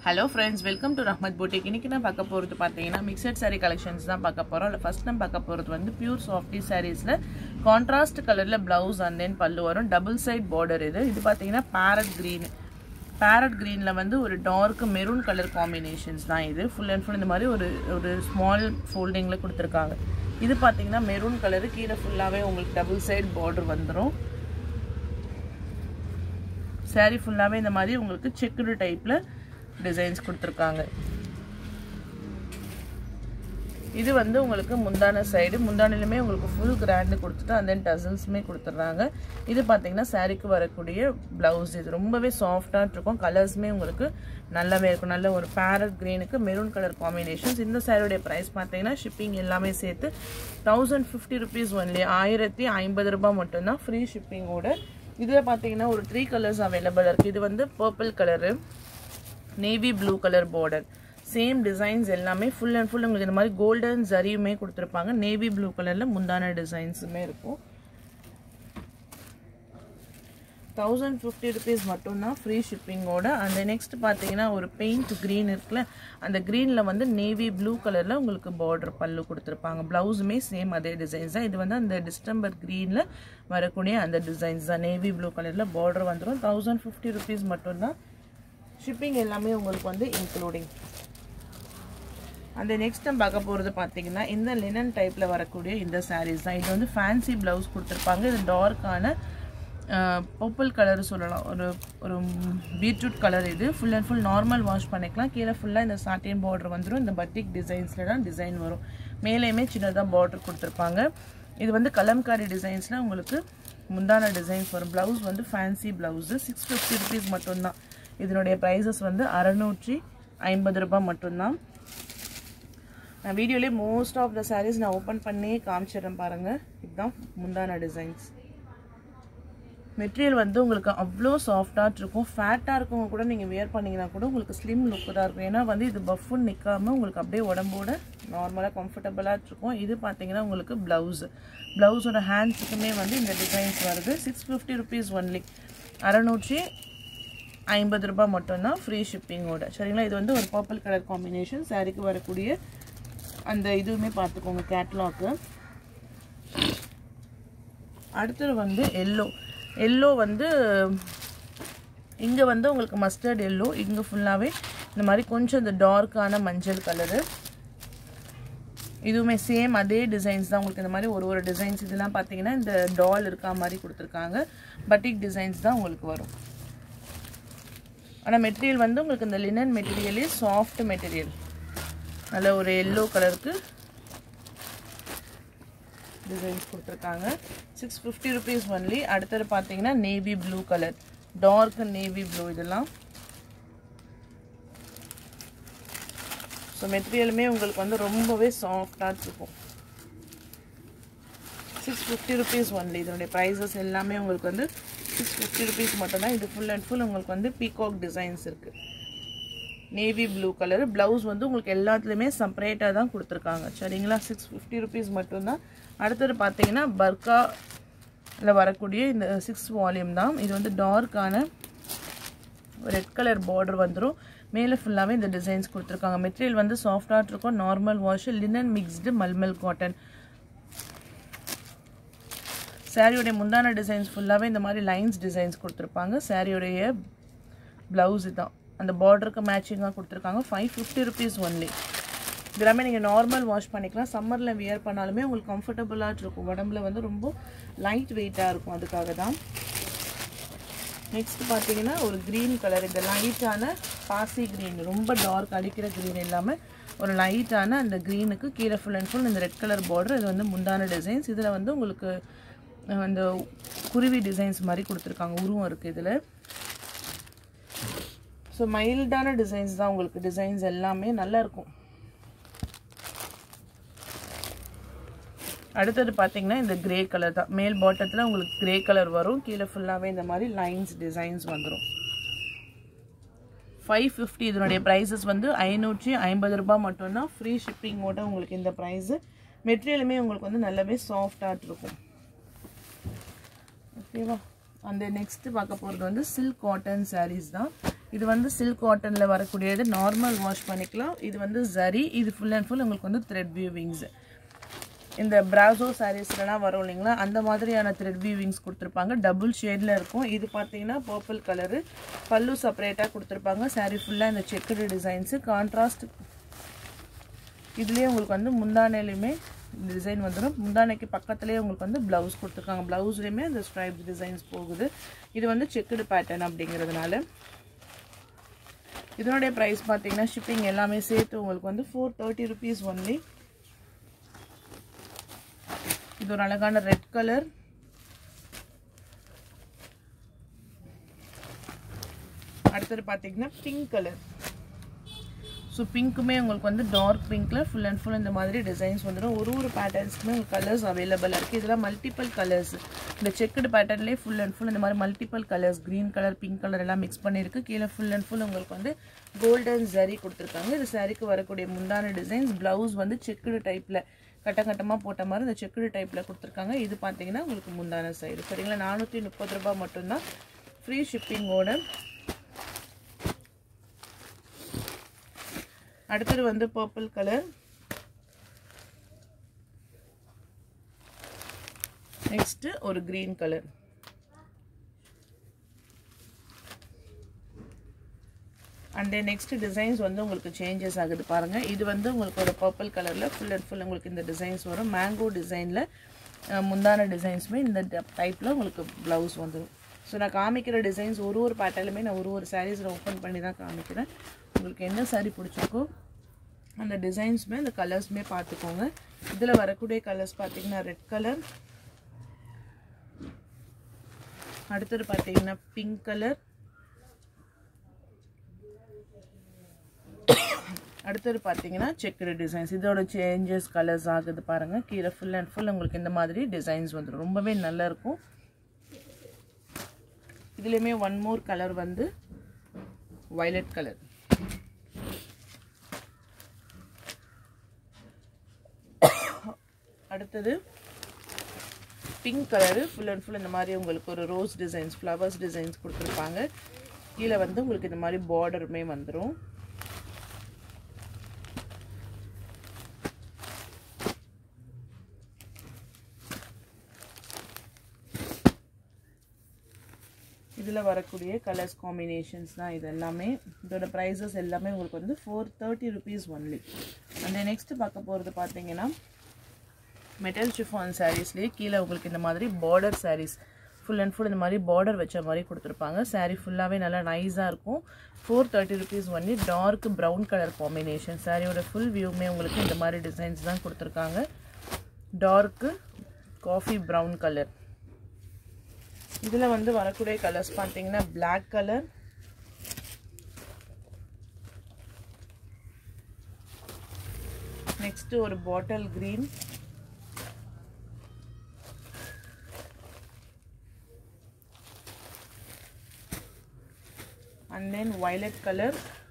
hello friends welcome to Rahmath boutique இன்னைக்கு நான் பார்க்க போகிறது பார்த்தீங்கன்னா மிக்சட் saree கலெக்ஷன்ஸ் தான் பார்க்க போகிறோம் இல்லை ஃபர்ஸ்ட் நம்ம பார்க்க போகிறது வந்து பியூர் சாஃப்டி சாரீஸில் கான்ட்ராஸ்ட் கலரில் ப்ளவுஸ் அண்ட் தென் பல்லு வரும் டபுள் சைட் பார்டர் இது இது பார்த்தீங்கன்னா பேரட் க்ரீன் பேரட் க்ரீனில் வந்து ஒரு டார்க் மெரூன் கலர் காம்பினேஷன்ஸ் தான் இது ஃபுல் அண்ட் ஃபுல் இந்த மாதிரி ஒரு ஒரு ஸ்மால் ஃபோல்டிங்கில் கொடுத்துருக்காங்க இது பார்த்தீங்கன்னா மெரூன் கலரு கீழே ஃபுல்லாகவே உங்களுக்கு டபுள் சைட் பார்டர் வந்துடும் saree ஃபுல்லாகவே இந்த மாதிரி உங்களுக்கு செக்குடு டைப்பில் டிசைன்ஸ் கொடுத்துருக்காங்க இது வந்து உங்களுக்கு முந்தான சைடு முந்தானிலுமே உங்களுக்கு ஃபுல் கிராண்டு கொடுத்துட்டு அந்த டசல்ஸுமே கொடுத்துட்றாங்க இது பார்த்தீங்கன்னா சாரீக்கு வரக்கூடிய ப்ளவுஸ் இது ரொம்பவே சாஃப்டாக இருக்கும் கலர்ஸுமே உங்களுக்கு நல்லாவே இருக்கும் நல்ல ஒரு பேரட் க்ரீனுக்கு மெரூன் கலர் காம்பினேஷன்ஸ் இந்த சாரியுடைய ப்ரைஸ் பார்த்தீங்கன்னா ஷிப்பிங் எல்லாமே சேர்த்து தௌசண்ட் ஃபிஃப்டி ருபீஸ் ஒன்லி ஆயிரத்தி ஐம்பது ரூபாய் மட்டும்தான் ஃப்ரீ ஷிப்பிங்கோட இதில் பார்த்தீங்கன்னா ஒரு த்ரீ கலர்ஸ் அவைலபிள் இருக்குது இது வந்து purple colour navy blue colour border same designs எல்லாமே ஃபுல் அண்ட் ஃபுல் உங்களுக்கு இந்த மாதிரி கோல்டன் ஜரியுமே கொடுத்துருப்பாங்க நேவி ப்ளூ கலரில் முந்தான டிசைன்ஸுமே இருக்கும் தௌசண்ட் ஃபிஃப்டி ருபீஸ் மட்டும்தான் ஃப்ரீ ஷிப்பிங்கோட அந்த நெக்ஸ்ட் பார்த்தீங்கன்னா ஒரு பெயிண்ட் க்ரீன் இருக்குல்ல அந்த க்ரீனில் வந்து நேவி ப்ளூ கலரில் உங்களுக்கு பார்டர் பல்லு கொடுத்துருப்பாங்க ப்ளவுஸுமே சேம் அதே டிசைன்ஸ் தான் இது வந்து அந்த டிஸ்டம்பர் க்ரீனில் வரக்கூடிய அந்த டிசைன்ஸ் தான் நேவி ப்ளூ கலரில் பார்டர் வந்துடும் தௌசண்ட் ஃபிஃப்டி ருபீஸ் மட்டும்தான் ஷிப்பிங் எல்லாமே உங்களுக்கு வந்து இன்க்ளூடிங் அந்த நெக்ஸ்ட் நம்ம பார்க்க போகிறது பார்த்தீங்கன்னா இந்த லினன் டைப்பில் வரக்கூடிய இந்த சாரீஸ் தான் இது வந்து ஃபேன்சி ப்ளவுஸ் கொடுத்துருப்பாங்க இது டார்க்கான பர்பிள் கலர் சொல்லலாம் ஒரு ஒரு பீட்ரூட் கலர் இது full and full normal wash பண்ணிக்கலாம் கீழே ஃபுல்லாக இந்த சாட்டின் பார்டர் வந்துடும் இந்த பட்டிக் டிசைன்ஸில் தான் டிசைன் வரும் மேலேயுமே சின்னதாக பார்டர் கொடுத்துருப்பாங்க இது வந்து கலம்காரி டிசைன்ஸில் உங்களுக்கு முந்தான டிசைன்ஸ் வரும் ப்ளவுஸ் வந்து fancy blouse six fifty rupees மட்டும்தான் இதனுடைய ப்ரைஸஸ் வந்து அறநூற்றி ஐம்பது ரூபாய் மட்டும்தான் நான் வீடியோலேயே மோஸ்ட் ஆஃப் த சாரீஸ் நான் ஓப்பன் பண்ணி காமிச்சிடுறேன் பாருங்கள் இதுதான் முந்தான டிசைன்ஸ் மெட்டீரியல் வந்து உங்களுக்கு அவ்வளோ சாஃப்டாக இருக்கும் ஃபேட்டாக இருக்கவங்க கூட நீங்கள் வியர் பண்ணிங்கன்னா கூட உங்களுக்கு ஸ்லிம் லுக்கு தான் இருக்கும் ஏன்னா வந்து இது பஃபுன்னு நிற்காம உங்களுக்கு அப்படியே உடம்போட நார்மலாக கம்ஃபர்டபுளாக இருக்கும் இது பார்த்தீங்கன்னா உங்களுக்கு ப்ளவுஸு ப்ளவுஸோட ஹேண்ட்ஸுக்குமே வந்து இந்த டிசைன்ஸ் வருது சிக்ஸ் ஃபிஃப்டி ருபீஸ் ஒன்லி அறநூற்றி ஐம்பது ரூபாய் மட்டும்தான் ஃப்ரீ ஷிப்பிங்கோட சரிங்களா இது வந்து ஒரு பர்பிள் கலர் காம்பினேஷன் சாரீக்கு வரக்கூடிய அந்த இதுவுமே பார்த்துக்கோங்க கேட்லாக்கு அடுத்தது வந்து எல்லோ எல்லோ வந்து இங்கே வந்து உங்களுக்கு மஸ்டர்ட் எல்லோ இங்கே ஃபுல்லாகவே இந்த மாதிரி கொஞ்சம் இந்த டார்க்கான மஞ்சள் கலரு இதுவுமே சேம் அதே டிசைன்ஸ் தான் உங்களுக்கு இந்த மாதிரி ஒரு ஒரு டிசைன்ஸ் இதெல்லாம் பார்த்தீங்கன்னா இந்த டால் இருக்கா மாதிரி கொடுத்துருக்காங்க பட்டிக் டிசைன்ஸ் தான் உங்களுக்கு வரும் ஆனால் மெட்டீரியல் வந்து உங்களுக்கு இந்த லினன் மெட்டீரியலே சாஃப்ட் மெட்டீரியல் நல்ல ஒரு எல்லோ கலருக்கு டிசைன்ஸ் கொடுத்துருக்காங்க சிக்ஸ் ஃபிஃப்டி ருபீஸ் ஒன்லி அடுத்தது பார்த்தீங்கன்னா navy blue colour dark navy blue இதெல்லாம் ஸோ மெட்டீரியலுமே உங்களுக்கு வந்து ரொம்பவே சாஃப்டாக இருக்கும் சிக்ஸ் ஃபிஃப்டி ருபீஸ் ஒன்லி இதனுடைய ப்ரைஸஸ் எல்லாமே உங்களுக்கு வந்து சிக்ஸ் ஃபிஃப்டி ருபீஸ் மட்டும்தான் இது ஃபுல் அண்ட் ஃபுல் உங்களுக்கு வந்து பீகாக் டிசைன்ஸ் இருக்குது நேவி ப்ளூ கலர் ப்ளவுஸ் வந்து உங்களுக்கு எல்லாத்துலேயுமே செப்பரேட்டாக தான் கொடுத்துருக்காங்க சரிங்களா சிக்ஸ் ஃபிஃப்டி ருபீஸ் மட்டும்தான் அடுத்தது பார்த்தீங்கன்னா பர்காவில் வரக்கூடிய இந்த சிக்ஸ் வால்யூம் தான் இது வந்து டார்க்கான ரெட் கலர் பார்டர் வந்துடும் மேலே ஃபுல்லாகவே இந்த டிசைன்ஸ் கொடுத்துருக்காங்க மெட்டீரியல் வந்து சாஃப்டாக இருக்கும் normal wash linen mixed mulmul cotton சாரியோடைய முந்தான டிசைன்ஸ் ஃபுல்லாகவே இந்த மாதிரி லைன்ஸ் டிசைன்ஸ் கொடுத்துருப்பாங்க சாரியோடைய ப்ளவுஸு தான் அந்த பார்டருக்கு மேட்சிங்காக கொடுத்துருக்காங்க ஃபைவ் ஃபிஃப்டி ருபீஸ் ஒன்லி இதெல்லாமே நீங்கள் நார்மல் வாஷ் பண்ணிக்கலாம் சம்மரில் வியர் பண்ணாலுமே உங்களுக்கு கம்ஃபர்டபுளாக இருக்கும் உடம்புல வந்து ரொம்ப லைட் வெயிட்டாக இருக்கும் அதுக்காக தான் நெக்ஸ்ட் பார்த்தீங்கன்னா ஒரு க்ரீன் கலர் இந்த லைட்டான பாசி க்ரீன் ரொம்ப டார்க் அடிக்கிற க்ரீன் இல்லாமல் ஒரு லைட்டான அந்த க்ரீனுக்கு கீழே ஃபுல் அண்ட் ஃபுல் இந்த ரெட் கலர் பார்டர் இது வந்து முந்தான டிசைன்ஸ் இதில் வந்து உங்களுக்கு அந்த குருவி டிசைன்ஸ் மாதிரி கொடுத்துருக்காங்க உருவம் இருக்குது இதில் ஸோ மைல்டான டிசைன்ஸ் தான் உங்களுக்கு டிசைன்ஸ் எல்லாமே நல்லா இருக்கும் அடுத்தது பார்த்தீங்கன்னா இந்த கிரே கலர் தான் மேல் பாட்டத்தில் உங்களுக்கு கிரே கலர் வரும் கீழே ஃபுல்லாகவே இந்த மாதிரி லைன்ஸ் டிசைன்ஸ் வந்துடும் ஃபைவ் ஃபிஃப்டி இதனுடைய ப்ரைஸஸ் வந்து ஐநூற்றி ஐம்பது ரூபாய் மட்டும்தான் ஃப்ரீ ஷிப்பிங்கோட உங்களுக்கு இந்த ப்ரைஸு மெட்டீரியலுமே உங்களுக்கு வந்து நல்லாவே சாஃப்டாக இருக்கும் ஓகேவா அந்த நெக்ஸ்ட்டு பார்க்க போகிறது வந்து சில்க் காட்டன் சாரீஸ் தான் இது வந்து சில்க் காட்டனில் வரக்கூடியது நார்மல் வாஷ் பண்ணிக்கலாம் இது வந்து ஜரி இது ஃபுல் அண்ட் ஃபுல் உங்களுக்கு வந்து த்ரெட் வியூவிங்ஸ் இந்த பிராசோ சாரீஸ்லாம் வரும் இல்லைங்களா அந்த மாதிரியான த்ரெட் வீவிங்ஸ் கொடுத்துருப்பாங்க டபுள் ஷேடில் இருக்கும் இது பார்த்தீங்கன்னா பர்பிள் கலரு பல்லு செப்பரேட்டாக கொடுத்துருப்பாங்க சாரீ ஃபுல்லாக இந்த செக்குடு டிசைன்ஸு கான்ட்ராஸ்ட் இதுலேயே உங்களுக்கு வந்து முந்தானையிலையுமே டிசைன் வந்துடும் முந்தானைக்கு பக்கத்துலேயே உங்களுக்கு வந்து ப்ளவுஸ் கொடுத்துருக்காங்க ப்ளவுஸ்லேயுமே அந்த ஸ்ட்ரைப் டிசைன்ஸ் போகுது இது வந்து செக்குடு பேட்டர்ன் அப்படிங்கிறதுனால இதனுடைய ப்ரைஸ் பார்த்தீங்கன்னா ஷிப்பிங் எல்லாமே சேர்த்து உங்களுக்கு வந்து ஃபோர் தேர்ட்டி ருபீஸ் ஒன்லி இது ஒரு அழகான ரெட் கலர் அடுத்தது பார்த்தீங்கன்னா பிங்க் கலர் ஸோ பிங்க்குமே உங்களுக்கு வந்து டார்க் பிங்க்கில் ஃபுல் அண்ட் ஃபுல் இந்த மாதிரி டிசைன்ஸ் வந்துடும் ஒரு ஒரு பேட்டர்ன்ஸ்க்குமே உங்களுக்கு கலர்ஸ் அவைலபிளாக இருக்குது இதெல்லாம் மல்டிபிள் கலர்ஸ் இந்த செக்குடு பேட்டர்ன்லேயே ஃபுல் அண்ட் ஃபுல் இந்த மாதிரி multiple colours green colour pink colour எல்லாம் மிக்ஸ் பண்ணியிருக்கு கீழே ஃபுல் அண்ட் ஃபுல் உங்களுக்கு வந்து கோல்டன் ஜரி கொடுத்துருக்காங்க இது சாரிக்கு வரக்கூடிய முந்தான டிசைன்ஸ் ப்ளவுஸ் வந்து செக்குடு டைப்பில் கட்ட கட்டமாக போட்ட மாதிரி இந்த செக்குடு டைப்பில் கொடுத்துருக்காங்க இது பார்த்தீங்கன்னா உங்களுக்கு முந்தான சைடு சரிங்களா நானூற்றி முப்பது ரூபாய் மட்டும்தான் ஃப்ரீ ஷிப்பிங்கோட அடுத்தது வந்து பர்பிள் கலர் நெக்ஸ்ட்டு ஒரு green colour and then next designs வந்து உங்களுக்கு சேஞ்சஸ் ஆகுது பாருங்கள் இது வந்து உங்களுக்கு ஒரு பர்பிள் கலரில் ஃபுல் அண்ட் ஃபுல் உங்களுக்கு இந்த டிசைன்ஸ் வரும் மேங்கோ டிசைனில் முந்தான டிசைன்ஸுமே இந்த டைப்பில் உங்களுக்கு ப்ளவுஸ் வந்துடும் ஸோ நான் காமிக்கிற டிசைன்ஸ் ஒரு ஒரு பேட்டர்லுமே நான் ஒரு ஒரு சாரீஸில் ஓப்பன் பண்ணி தான் காமிக்கிறேன் உங்களுக்கு என்ன சாரீ பிடிச்சிருக்கோ அந்த டிசைன்ஸுமே அந்த கலர்ஸுமே பார்த்துக்கோங்க இதில் வரக்கூடிய கலர்ஸ் பார்த்தீங்கன்னா ரெட் கலர் அடுத்தது பார்த்தீங்கன்னா பிங்க் கலர் அடுத்தது பார்த்தீங்கன்னா செக்குடு டிசைன்ஸ் இதோட சேஞ்சஸ் கலர்ஸ் ஆகுது பாருங்கள் கீழே ஃபுல் அண்ட் ஃபுல் உங்களுக்கு இந்த மாதிரி டிசைன்ஸ் வந்துடும் ரொம்பவே நல்லாயிருக்கும் இதுலேயுமே ஒன் மோர் கலர் வந்து வயலட் கலர் அடுத்தது pink colour full and full இந்த மாதிரி உங்களுக்கு ஒரு ரோஸ் டிசைன்ஸ் ஃப்ளவர்ஸ் டிசைன்ஸ் கொடுத்துருப்பாங்க கீழே வந்து உங்களுக்கு இந்த மாதிரி பார்டருமே வந்துடும் இதில் வரக்கூடிய கலர்ஸ் காம்பினேஷன்ஸ் தான் இது எல்லாமே இதோட ப்ரைஸஸ் எல்லாமே உங்களுக்கு வந்து ஃபோர் தேர்ட்டி ருபீஸ் ஒன்லி அந்த நெக்ஸ்ட்டு பார்க்க போகிறது பார்த்தீங்கன்னா மெட்டல் ஷிஃபான் சாரீஸ்லேயே கீழே உங்களுக்கு இந்த மாதிரி border saris full and full இந்த மாதிரி பார்டர் வச்ச மாதிரி கொடுத்துருப்பாங்க சாரீ ஃபுல்லாகவே நல்லா நைஸாக இருக்கும் four thirty rupees only dark brown colour combination சாரியோட ஃபுல் வியூமே உங்களுக்கு இந்த மாதிரி டிசைன்ஸ் தான் கொடுத்துருக்காங்க டார்க்கு காஃபி ப்ரௌன் கலர் இதில் வந்து வரக்கூடிய கலர்ஸ் பார்த்தீங்கன்னா பிளாக் கலர் நெக்ஸ்ட் ஒரு bottle green and then violet color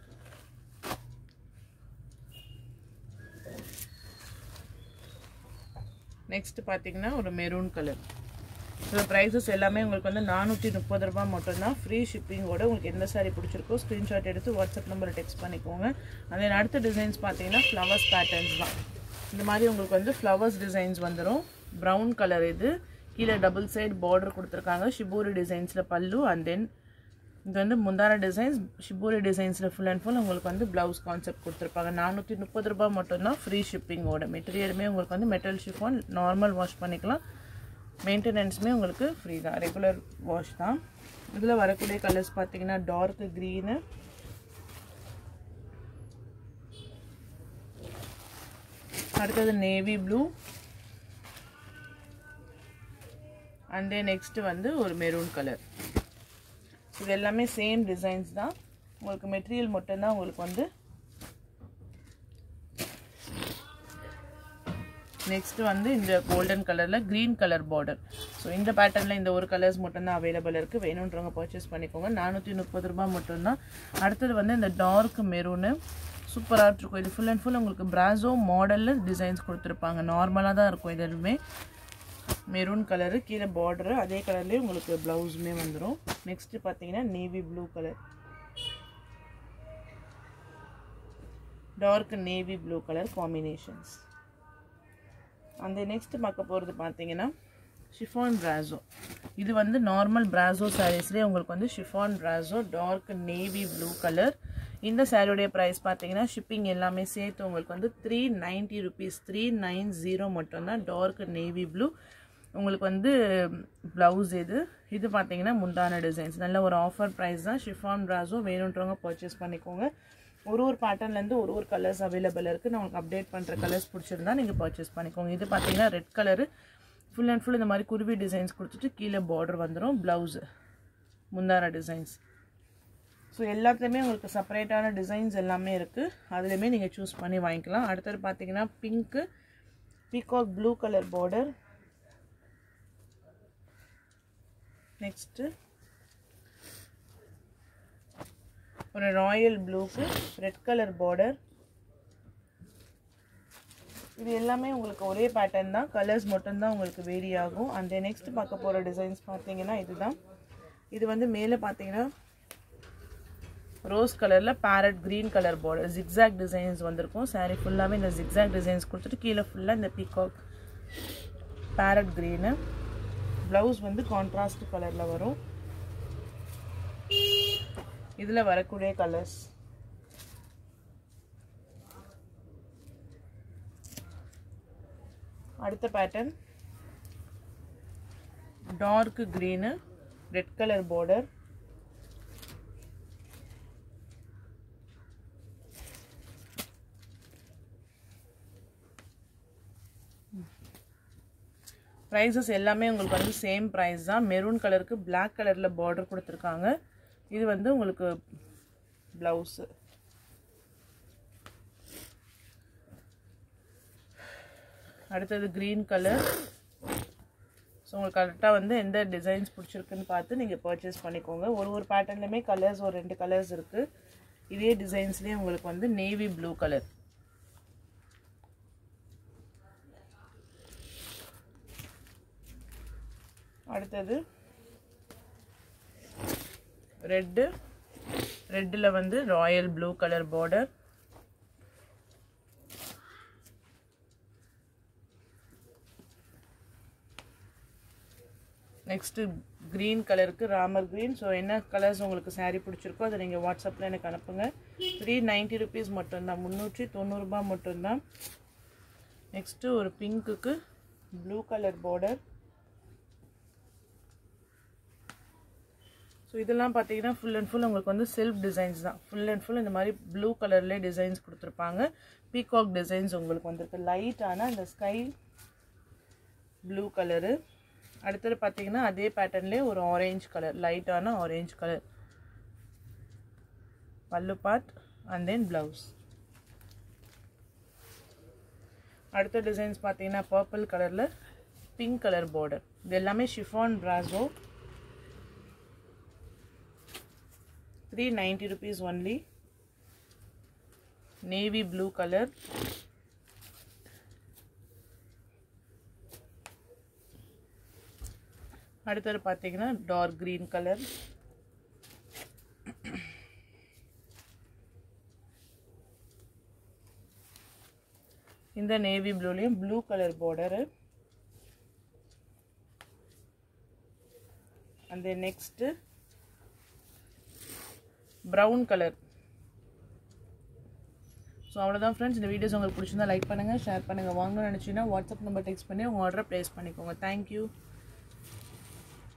next பார்த்தீங்கன்னா ஒரு மெரூன் கலர் ஸோ ப்ரைஸஸ் எல்லாமே உங்களுக்கு வந்து நானூற்றி முப்பது ரூபாய் மட்டும்தான் ஃப்ரீ ஷிப்பிங்கோட உங்களுக்கு எந்த சாரீ பிடிச்சிருக்கோ ஸ்க்ரீன்ஷாட் எடுத்து வாட்ஸ்அப் நம்பரில் டெக்ஸ்ட் பண்ணிக்கோங்க அதே அடுத்த டிசைன்ஸ் பார்த்தீங்கன்னா ஃப்ளவர்ஸ் பேட்டர்ன்ஸ் தான் இந்த மாதிரி உங்களுக்கு வந்து ஃப்ளவர்ஸ் டிசைன்ஸ் வந்துடும் ப்ரௌன் கலர் இது கீழே டபுள் சைட் பார்டர் கொடுத்துருக்காங்க ஷிபூரி டிசைன்ஸில் பல்லு அண்ட் தென் இது வந்து முந்தான டிசைன்ஸ் ஷிபூரி டிசைன்ஸில் ஃபுல் அண்ட் ஃபுல் உங்களுக்கு வந்து ப்ளவுஸ் கான்செப்ட் கொடுத்துருப்பாங்க நானூற்றி முப்பது ரூபாய் மட்டும்தான் ஃப்ரீ ஷிப்பிங்கோட மெட்டீரியலுமே உங்களுக்கு வந்து மெட்டல் ஷிஃபான் நார்மல் வாஷ் பண்ணிக்கலாம் மெயின்டெனன்ஸுமே உங்களுக்கு ஃப்ரீ தான் ரெகுலர் வாஷ் தான் இதில் வரக்கூடிய கலர்ஸ் பார்த்தீங்கன்னா டார்க் க்ரீனு அடுத்தது navy blue and then next வந்து ஒரு மெரூன் கலர் இது எல்லாமே சேம் டிசைன்ஸ் தான் உங்களுக்கு மெட்டீரியல் மட்டும்தான் உங்களுக்கு வந்து நெக்ஸ்ட் வந்து இந்த கோல்டன் கலரில் க்ரீன் கலர் பார்டர் ஸோ இந்த பேட்டர்னில் இந்த ஒரு கலர்ஸ் மட்டும்தான் அவைலபிள் இருக்குது வேணுன்றவங்க பர்ச்சேஸ் பண்ணிக்கோங்க நானூற்றி முப்பது ரூபாய் மட்டும்தான் அடுத்தது வந்து இந்த டார்க் மெரூனு சூப்பராக இருக்கும் இது ஃபுல் அண்ட் ஃபுல் உங்களுக்கு பிராசோ மாடலில் டிசைன்ஸ் கொடுத்துருப்பாங்க நார்மலாக தான் இருக்கும் இது எதுவுமே மெரூன் கலரு கீழே பார்டரு அதே கலர்லேயே உங்களுக்கு ப்ளவுஸுமே வந்துடும் நெக்ஸ்ட்டு பார்த்தீங்கன்னா navy blue colour dark navy blue colour combinations அந்த நெக்ஸ்ட் பார்க்க போகிறது பார்த்தீங்கன்னா ஷிஃபான் பிராசோ இது வந்து நார்மல் பிராசோ சாரீஸ்லேயே உங்களுக்கு வந்து chiffon brasso dark navy blue colour இந்த சாரியோடைய ப்ரைஸ் பார்த்தீங்கன்னா ஷிப்பிங் எல்லாமே சேர்த்து உங்களுக்கு வந்து three ninety rupees three nine zero மட்டும்தான் டார்க் நேவி ப்ளூ உங்களுக்கு வந்து ப்ளவுஸ் இது இது பார்த்தீங்கன்னா முந்தான டிசைன்ஸ் நல்ல ஒரு ஆஃபர் ப்ரைஸ் தான் ஷிஃபான் பிராசோ வேணுன்றவங்க பர்ச்சேஸ் பண்ணிக்கோங்க ஒரு ஒரு பேட்டர்ன்லேருந்து ஒரு ஒரு கலர்ஸ் அவைலபிள் இருக்குது நான் உங்களுக்கு அப்டேட் பண்ணுற கலர்ஸ் பிடிச்சிருந்தா நீங்கள் பர்ச்சேஸ் பண்ணிக்கோங்க இது பார்த்தீங்கன்னா red colour full and full இந்த மாதிரி குருவி டிசைன்ஸ் கொடுத்துட்டு கீழே பார்டர் வந்துடும் ப்ளவுஸு முந்தான டிசைன்ஸ் ஸோ எல்லாத்துலேயுமே உங்களுக்கு செப்பரேட்டான டிசைன்ஸ் எல்லாமே இருக்குது அதுலேயுமே நீங்கள் சூஸ் பண்ணி வாங்கிக்கலாம் அடுத்தது பார்த்தீங்கன்னா pink peacock blue colour border next ஒரு ராயல் ப்ளூக்கு ரெட் கலர் பார்டர் இது எல்லாமே உங்களுக்கு ஒரே பேட்டர்ன் தான் கலர்ஸ் மட்டும்தான் உங்களுக்கு வேரி ஆகும் அந்த நெக்ஸ்ட் பார்க்க போகிற டிசைன்ஸ் பார்த்தீங்கன்னா இதுதான் இது வந்து மேலே பார்த்தீங்கன்னா ரோஸ் கலரில் parrot green colour border zigzag designs வந்திருக்கும் சாரீ ஃபுல்லாகவே இந்த ஜிக்ஸாக் டிசைன்ஸ் கொடுத்துட்டு கீழே ஃபுல்லாக இந்த பீகாக் பேரட் க்ரீனு ப்ளவுஸ் வந்து கான்ட்ராஸ்ட் கலரில் வரும் இதில் வரக்கூடிய கலர்ஸ் அடுத்த pattern dark green red colour border prices எல்லாமே உங்களுக்கு வந்து சேம் ப்ரைஸ் தான் மெரூன் கலருக்கு பிளாக் கலரில் பார்டர் கொடுத்துருக்காங்க இது வந்து உங்களுக்கு ப்ளவுஸு அடுத்தது க்ரீன் கலர் ஸோ உங்களுக்கு கரெக்டாக வந்து எந்த டிசைன்ஸ் பிடிச்சிருக்குன்னு பார்த்து நீங்கள் பர்ச்சேஸ் பண்ணிக்கோங்க ஒரு ஒரு பேட்டர்ன்லையுமே கலர்ஸ் ஒரு ரெண்டு கலர்ஸ் இருக்குது இதே டிசைன்ஸ்லேயே உங்களுக்கு வந்து நேவி ப்ளூ கலர் அடுத்தது ரெட்டு ரெட்டில் வந்து royal blue colour border next green கலருக்கு ராமர் க்ரீன் ஸோ என்ன கலர்ஸ் உங்களுக்கு சாரீ பிடிச்சிருக்கோ அதை நீங்கள் வாட்ஸ்அப்பில் எனக்கு அனுப்புங்க த்ரீ நைன்ட்டி ருபீஸ் மட்டும்தான் முந்நூற்றி தொண்ணூறுரூபா மட்டும்தான் நெக்ஸ்ட்டு ஒரு பிங்க்குக்கு ப்ளூ கலர் பார்டர் ஸோ இதெல்லாம் பார்த்தீங்கன்னா ஃபுல் அண்ட் ஃபுல் உங்களுக்கு வந்து செல்ஃப் டிசைன்ஸ் தான் ஃபுல் அண்ட் ஃபுல் இந்த மாதிரி ப்ளூ கலர்லேயே டிசைன்ஸ் கொடுத்துருப்பாங்க பீகாக் டிசைன்ஸ் உங்களுக்கு வந்திருக்கு லைட்டான அந்த ஸ்கை ப்ளூ கலரு அடுத்தது பார்த்தீங்கன்னா அதே பேட்டர்ன்லேயே ஒரு ஆரேஞ்ச் கலர் லைட்டான ஆரேஞ்ச் கலர் பல்லு பார்ட் அண்ட் தென் ப்ளவுஸ் அடுத்த டிசைன்ஸ் பார்த்தீங்கன்னா பர்பிள் கலரில் பிங்க் கலர் பார்டர் இது எல்லாமே chiffon brasso three ninety rupees only navy blue colour அடுத்தது பார்த்தீங்கன்னா டார்க் க்ரீன் கலர் இந்த நேவி ப்ளூலேயும் ப்ளூ கலர் பார்டரு அந்த நெக்ஸ்ட்டு ப்ரௌன் கலர் ஸோ அவ்வளோதான் ஃப்ரெண்ட்ஸ் இந்த வீடியோஸ் உங்களுக்கு பிடிச்சிருந்தா லைக் பண்ணுங்கள் ஷேர் பண்ணுங்கள் வாங்கணும்னு நினச்சிங்கன்னா வாட்ஸ்அப் நம்பர் டெக்ஸ்ட் பண்ணி உங்கள் ஆர்டரை ப்ளேஸ் பண்ணிக்கோங்க தேங்க்யூ